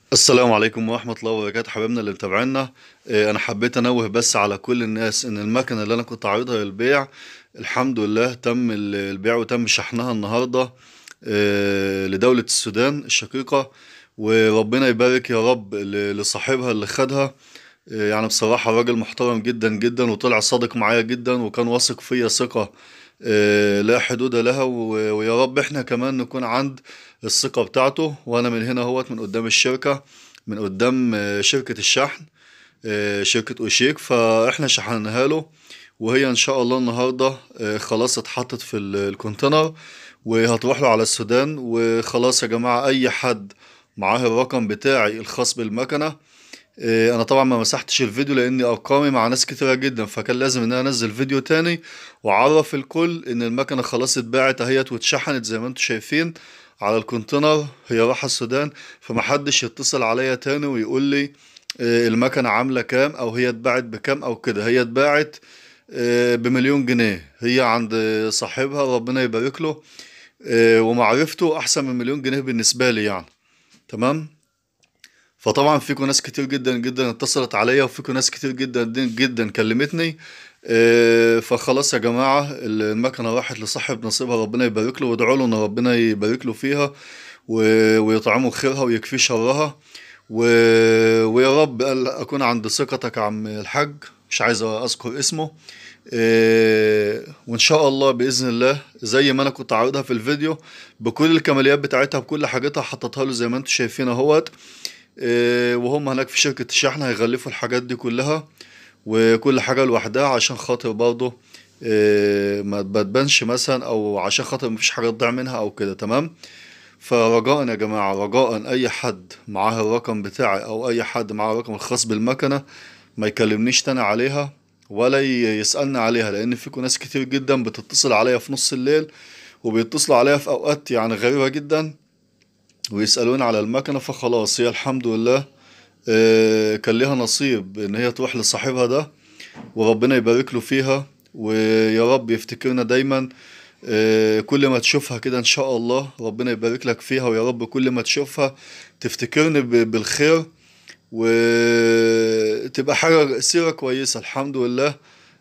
السلام عليكم ورحمة الله وبركاته حبايبنا اللي متابعينا آه، أنا حبيت أنوه بس على كل الناس إن المكنة اللي أنا كنت عارضها للبيع الحمد لله تم ال- البيع وتم شحنها النهاردة آه، لدولة السودان الشقيقة وربنا يبارك يا رب ل- لصاحبها اللي خدها آه، يعني بصراحة راجل محترم جدا جدا وطلع صادق معايا جدا وكان واثق فيا ثقة آه، لا حدود لها و- ويا رب احنا كمان نكون عند الثقة بتاعته وانا من هنا هوت من قدام الشركة من قدام آه، شركة الشحن آه، شركة اوشيك فاحنا شحنها له وهي ان شاء الله النهاردة آه، خلاص اتحطت في ال- الكونتينر وهتروح له على السودان وخلاص يا جماعة اي حد معاه الرقم بتاعي الخاص بالمكنة آه، انا طبعا ما مسحتش الفيديو لاني ارقامي مع ناس كتيرة جدا فكان لازم ان انا انزل فيديو تاني واعرف الكل ان المكنة خلاص اتباعت اهيت واتشحنت زي ما انتم شايفين على الكونتينر هي رايحة السودان فمحدش يتصل عليا تاني ويقول لي آه، المكنة عاملة كام او هي اتباعت بكام او كده هي اتباعت آه، بمليون جنيه هي عند صاحبها ربنا يبارك له آه، ومعرفته احسن من مليون جنيه بالنسبة لي يعني تمام فطبعا فيكم ناس كتير جدا جدا اتصلت عليا وفيكم ناس كتير جدا جدا كلمتني آه، فخلاص يا جماعة المكنة راحت لصاحب نصيبها ربنا يبارك له وادعوا له ان ربنا يبارك له فيها و- ويطعمه خيرها ويكفيه شرها و... ويا رب قال اكون عند ثقتك يا عم الحاج مش عايز اذكر اسمه آه، وان شاء الله باذن الله زي ما انا كنت عارضها في الفيديو بكل الكماليات بتاعتها بكل حاجاتها حطيتها له زي ما انتم شايفين اهوت آه، وهم هناك في شركة الشحن هيغلفوا الحاجات دي كلها وكل حاجة لوحدها عشان خاطر برضه آه، ما ما تبانش مثلا او عشان خاطر مفيش حاجة تضيع منها او كده تمام فرجاء يا جماعة رجاء اي حد معاه الرقم بتاعي او اي حد معاه الرقم الخاص بالمكنة ما يكلمنيش تاني عليها ولا ي- يسألني عليها لان فيكم ناس كتير جدا بتتصل عليا في نص الليل وبيتصلوا عليا في اوقات يعني غريبة جدا ويسألوني على المكنة فخلاص هي الحمد لله آه، كان ليها نصيب ان هي تروح لصاحبها ده وربنا يبارك له فيها ويا رب يفتكرنا دايما آه، كل ما تشوفها كده ان شاء الله ربنا يبارك لك فيها ويا رب كل ما تشوفها تفتكرني ب- بالخير وتبقى حاجة سيرة كويسة الحمد لله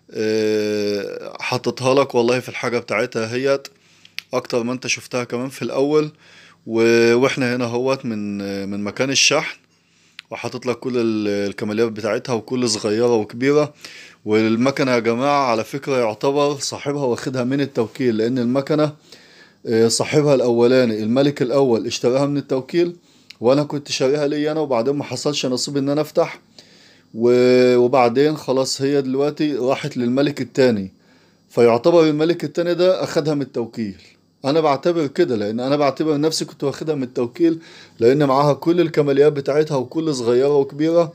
آه، حطيتها لك والله في الحاجة بتاعتها هيت اكتر ما انت شفتها كمان في الاول و- واحنا هنا اهوت من من مكان الشحن وحاطط لك كل ال- الكماليات بتاعتها وكل صغيرة وكبيرة والمكنة يا جماعة على فكرة يعتبر صاحبها واخدها من التوكيل لأن المكنة آه، صاحبها الأولاني الملك الأول اشتراها من التوكيل وأنا كنت شاريها لي أنا وبعدين ما حصلش نصيب إن أنا أفتح و- وبعدين خلاص هي دلوقتي راحت للملك التاني فيعتبر الملك التاني ده أخدها من التوكيل أنا بعتبر كده لأن أنا بعتبر نفسي كنت واخدها من التوكيل لأن معاها كل الكماليات بتاعتها وكل صغيرة وكبيرة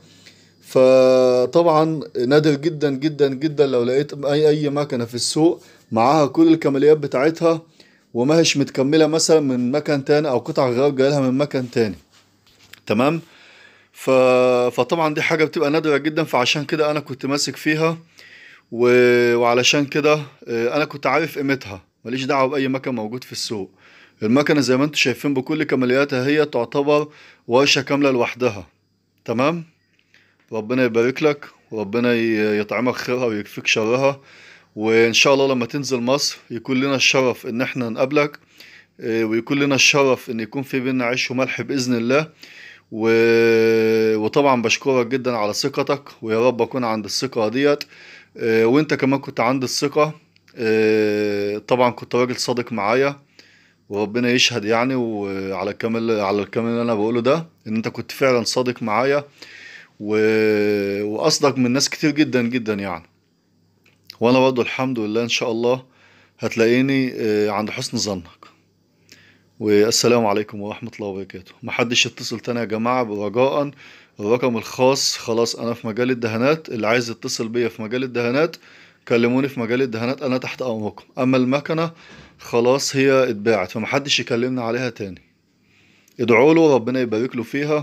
فطبعا نادر جدا جدا جدا لو لقيت أي أي مكنة في السوق معاها كل الكماليات بتاعتها وما هيش متكملة مثلا من مكان تاني أو قطع غيار جايلها من مكان تاني تمام ف... فطبعا دي حاجة بتبقى نادرة جدا فعشان كده أنا كنت ماسك فيها و... وعلشان كده آه، أنا كنت عارف قيمتها ماليش دعوة بأي مكان موجود في السوق المكنة زي ما انتم شايفين بكل كمالياتها هي تعتبر ورشة كاملة لوحدها تمام ربنا يبارك لك وربنا ي- يطعمك خيرها ويكفيك شرها وإن شاء الله لما تنزل مصر يكون لنا الشرف إن احنا نقابلك آه، ويكون لنا الشرف إن يكون في بينا عيش وملح بإذن الله و... وطبعا بشكرك جدا على ثقتك ويا رب اكون عند الثقة ديت آه، وانت كمان كنت عند الثقة آه، طبعا كنت راجل صادق معايا وربنا يشهد يعني وعلى الكلام اللي- على الكلام اللي انا بقوله ده ان انت كنت فعلا صادق معايا و... واصدق من ناس كتير جدا جدا يعني وانا برضه الحمد لله ان شاء الله هتلاقيني آه، عند حسن ظنك والسلام عليكم ورحمة الله وبركاته محدش يتصل تاني يا جماعة برجاء الرقم الخاص خلاص أنا في مجال الدهانات اللي عايز يتصل بيا في مجال الدهانات كلموني في مجال الدهانات أنا تحت أمركم أما المكنة خلاص هي اتباعت فمحدش يكلمنا عليها تاني ادعوا له ربنا يبارك له فيها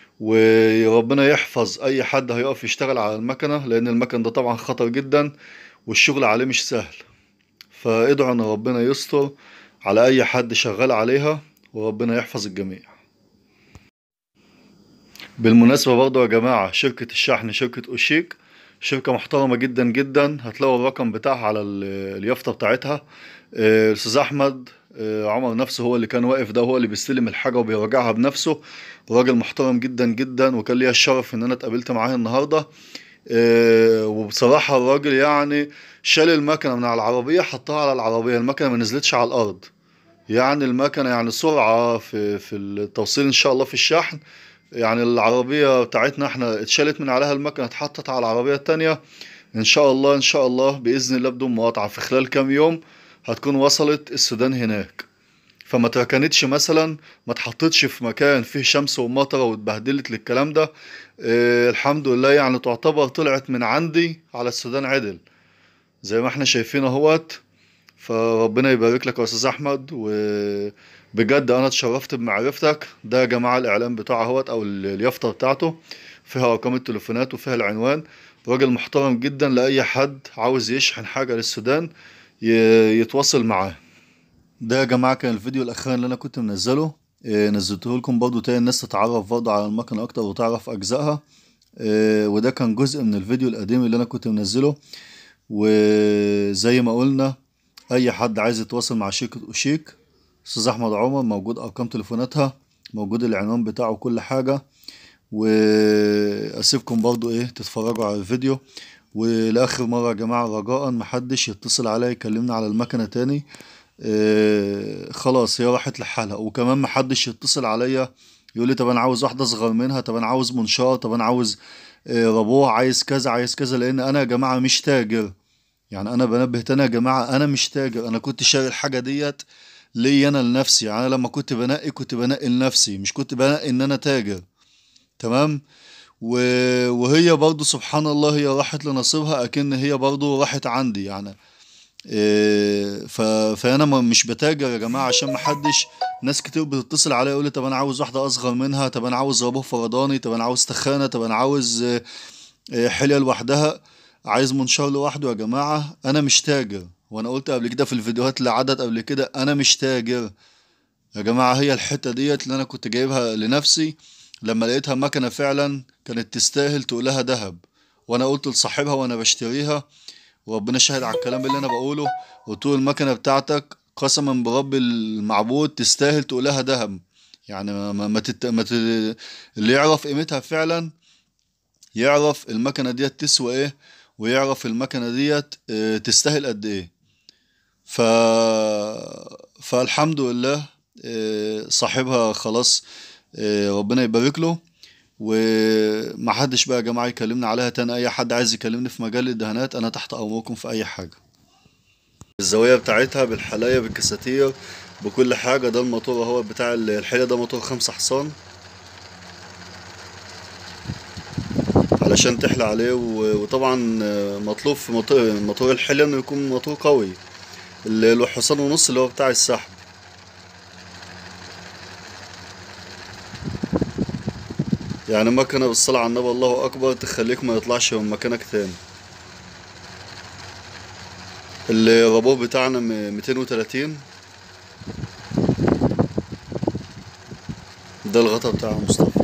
وربنا يحفظ أي حد هيقف يشتغل على المكنة لأن المكن ده طبعا خطر جدا والشغل عليه مش سهل فادعوا ان ربنا يستر على اي حد شغال عليها وربنا يحفظ الجميع بالمناسبة برضو يا جماعة شركة الشحن شركة أوشيك شركة محترمة جدا جدا هتلاقوا الرقم بتاعها على ال- اليافطة بتاعتها آه، الأستاذ أحمد آه، عمر نفسه هو اللي كان واقف ده هو اللي بيستلم الحاجة وبيراجعها بنفسه راجل محترم جدا جدا وكان ليا الشرف إن أنا اتقابلت معاه النهاردة آه، وبصراحة الراجل يعني شال المكنة من على العربية حطها على العربية المكنة ما نزلتش على الأرض يعني المكنة يعني سرعة في في التوصيل إن شاء الله في الشحن يعني العربية بتاعتنا احنا اتشالت من عليها المكنة اتحطت على العربية التانية ان شاء الله ان شاء الله بإذن الله بدون مقاطعة في خلال كام يوم هتكون وصلت السودان هناك فما تركنتش مثلا ما اتحطتش في مكان فيه شمس ومطره واتبهدلت للكلام ده اه الحمد لله يعني تعتبر طلعت من عندي على السودان عدل زي ما احنا شايفين اهوت فربنا يبارك لك يا استاذ احمد وبجد انا اتشرفت بمعرفتك ده يا جماعه الاعلان بتاعه اهوت او ال- اليافطه بتاعته فيها ارقام التليفونات وفيها العنوان راجل محترم جدا لاي حد عاوز يشحن حاجه للسودان ي- يتواصل معاه ده يا جماعه كان الفيديو الاخير اللي انا كنت منزله إيه، نزلته لكم برضو تاني الناس تتعرف برضو على المكنه اكتر وتعرف اجزائها إيه، وده كان جزء من الفيديو القديم اللي انا كنت منزله وزي ما قلنا اي حد عايز يتواصل مع شركة اوشيك استاذ احمد عمر موجود ارقام تليفوناتها موجود العنوان بتاعه كل حاجة واسيبكم برضو ايه تتفرجوا على الفيديو ولاخر مرة يا جماعة رجاء محدش يتصل عليا يكلمني على المكنة تاني آه خلاص هي راحت لحالها وكمان محدش يتصل عليا يقول لي طب انا عاوز واحدة اصغر منها طب انا عاوز منشار طب انا عاوز آه ربوع عايز كذا عايز كذا لان انا يا جماعة مش تاجر يعني انا بنبه تاني يا جماعه انا مش تاجر انا كنت شاري الحاجه ديت ليا انا لنفسي يعني انا لما كنت بنقي كنت بنقي لنفسي مش كنت بنقي ان انا تاجر تمام و... وهي برضو سبحان الله هي راحت لنصيبها اكن هي برضو راحت عندي يعني إيه ف... فانا ما- مش بتاجر يا جماعه عشان محدش ناس كتير بتتصل عليا يقول لي طب انا عاوز واحده اصغر منها طب انا عاوز ربوه فرداني طب انا عاوز تخانه طب انا عاوز آه، آه، حليه لوحدها عايز منشار لوحده يا جماعه انا مش تاجر وانا قلت قبل كده في الفيديوهات اللي عدت قبل كده انا مش تاجر يا جماعه هي الحته ديت اللي انا كنت جايبها لنفسي لما لقيتها مكنه فعلا كانت تستاهل تقولها ذهب وانا قلت لصاحبها وانا بشتريها وربنا شاهد على الكلام اللي انا بقوله قلت له المكنه بتاعتك قسما برب المعبود تستاهل تقولها ذهب يعني ما ما, ما, تت... ما ت... اللي يعرف قيمتها فعلا يعرف المكنه ديت تسوى ايه ويعرف المكنه ديت آه، تستاهل قد ايه ف فالحمد لله آه، صاحبها خلاص آه، ربنا يبارك له ومحدش بقى يا جماعة يكلمني عليها تاني أي حد عايز يكلمني في مجال الدهانات أنا تحت أمركم في أي حاجة الزوايا بتاعتها بالحلاية بالكساتير بكل حاجة ده الموتور اهو بتاع الحلة ده موتور خمسة حصان علشان تحلى عليه و- وطبعا آه، مطلوب في موتور موتور الحلة انه يكون موتور قوي اللي له حصان ونص اللي هو بتاع السحب يعني مكنة بالصلاة على النبي الله أكبر تخليك ما يطلعش من مكانك تاني الرابور بتاعنا م- 230 ده الغطا بتاع مصطفى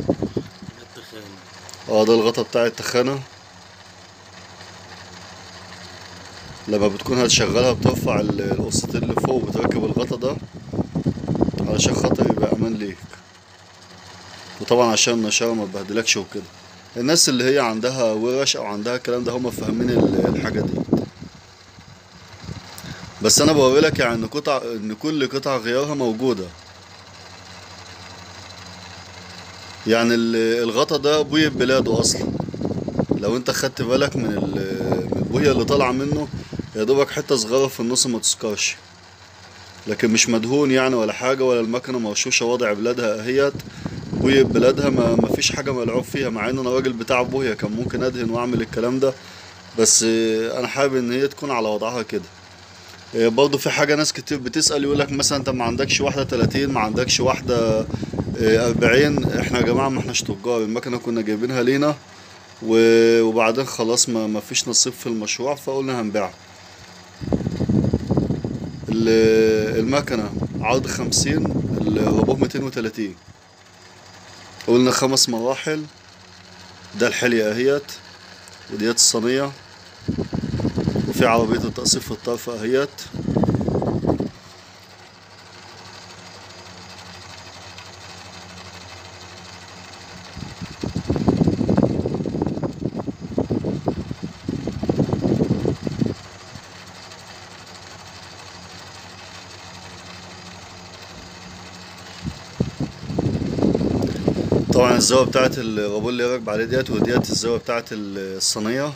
اه ده الغطا بتاع التخانة لما بتكون هتشغلها بترفع ال- القصتين اللي فوق وتركب الغطا ده علشان خاطر يبقى امان ليك وطبعا عشان النشارة ما تبهدلكش وكده الناس اللي هي عندها ورش او عندها الكلام ده هم فاهمين ال- الحاجة دي بس انا بوري لك يعني ان قطع ان كل قطع غيارها موجودة يعني ال- الغطا ده بوية بلاده اصلا لو انت خدت بالك من ال- من البوية اللي طالعة منه يا دوبك حتة صغيرة في النص ما تسكرش لكن مش مدهون يعني ولا حاجة ولا المكنة مرشوشة وضع بلادها اهيت بوية بلادها ما ما فيش حاجة ملعوب فيها مع ان انا راجل بتاع بوية كان ممكن ادهن واعمل الكلام ده بس اه، انا حابب ان هي تكون على وضعها كده اه، برضه في حاجة ناس كتير بتسأل يقول لك مثلا انت ما عندكش واحدة 30 ما عندكش واحدة اه، 40 احنا يا جماعة ما احناش تجار المكنة كنا جايبينها لينا و- وبعدين خلاص ما ما فيش نصيب في المشروع فقلنا هنبيعها ال- المكنة عرض خمسين الربوه ميتين وتلاتين قلنا خمس مراحل ده الحلية اهيت وديت الصينية وفي عربية التقصير في الطرف اهيت طبعا الزاوية بتاعت الرابول اللي راكب عليه ديت وديت الزاوية بتاعت الصينية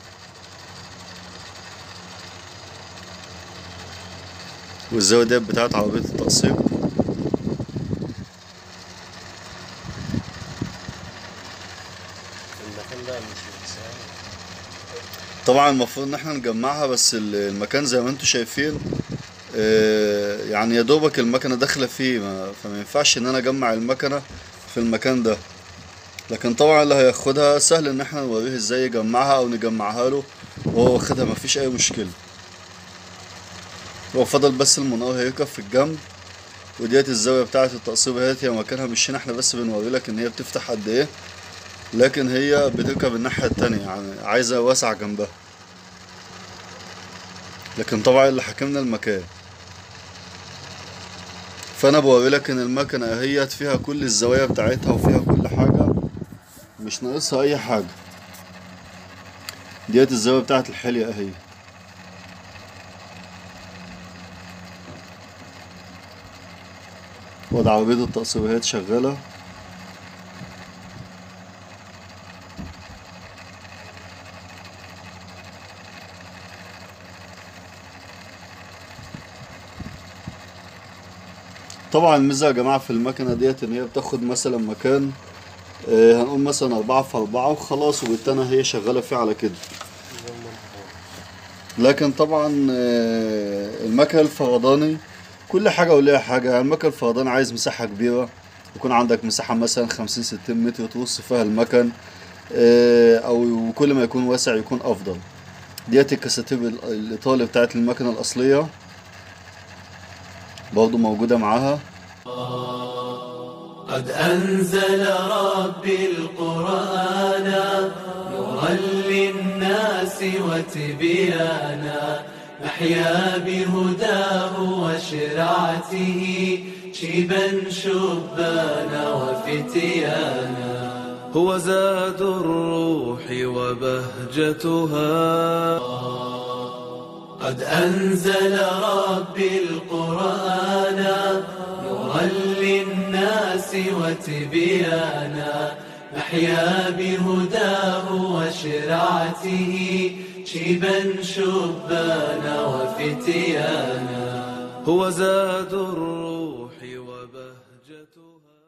والزاوية ديت بتاعت عربية التقصير المكان ده مش بتساعد طبعا المفروض ان احنا نجمعها بس ال- المكان زي ما انتم شايفين آه، يعني يا دوبك المكنه داخله فيه ما فما ينفعش ان انا اجمع المكنه في المكان ده لكن طبعا اللي هياخدها سهل ان احنا نوريه ازاي يجمعها او نجمعها له وهو واخدها مفيش اي مشكله هو فضل بس المنور هيركب في الجنب وديت الزاويه بتاعه التقصير ديت هي مكانها مش هنا احنا بس بنوري لك ان هي بتفتح قد ايه لكن هي بتركب الناحيه التانية يعني عايزه واسع جنبها لكن طبعا اللي حاكمنا المكان فانا بوري لك ان المكنه اهيت فيها كل الزوايا بتاعتها وفيها كل حاجه مش ناقصها اي حاجه ديت الزاويه بتاعت الحليه اهي وضع عربيه التقصير وهي شغاله طبعا الميزه يا جماعه في المكنه ديت ان هي بتاخد مثلا مكان آه، هنقول مثلا أربعة في أربعة وخلاص وبالتالي هي شغالة فيه على كده لكن طبعا آه، المكن الفرداني كل حاجة وليها حاجة يعني المكن الفرداني عايز مساحة كبيرة يكون عندك مساحة مثلا خمسين ستين متر ترص فيها المكن آه، أو كل ما يكون واسع يكون أفضل ديت الكاساتيب ال- الإيطالي بتاعت المكنة الأصلية برضو موجودة معاها قد أنزل ربي القرآن نورا للناس وتبيانا نحيا بهداه وشرعته شيبا شبانا وفتيانا هو زاد الروح وبهجتها قد أنزل ربي القرآن نورا للناس وتبيانا نحيا بهداه وشرعته شيبا شبانا وفتيانا هو زاد الروح وبهجتها